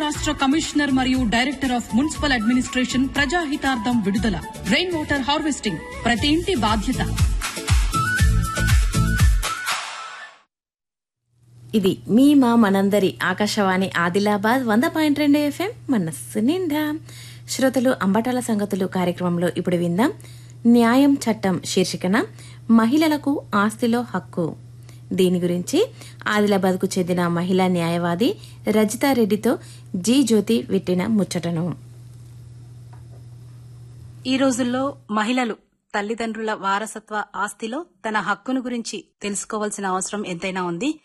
రాష్ట్ర కమిషనర్ మరియు director of municipal administration ప్రజాహితార్థం విడుదల రెయిన్ వాటర్ హార్వెస్టింగ్ ప్రతి ఇంటి బాధ్యత ఇది మీ మా మనందరి ఆకాశవాణి ఆదిలాబాద్ వంద పాయింట్ రెండు ఎఫ్ఎం మనస్సు నిండా శ్రోతలు అంబటాల సంగతులు కార్యక్రమంలో ఇప్పుడు విందాం న్యాయం చట్టం శీర్షికన మహిళలకు ఆస్తిలో హక్కు దీని గురించి ఆదిలాబాద్కు చెందిన మహిళా న్యాయవాది రజితారెడ్డితో జీ జ్యోతి విట్టిన ముచ్చటను ఈ రోజుల్లో మహిళలు తల్లిదండ్రుల వారసత్వ ఆస్తిలో తన హక్కును గురించి తెలుసుకోవాల్సిన అవసరం ఎంతైనా ఉంది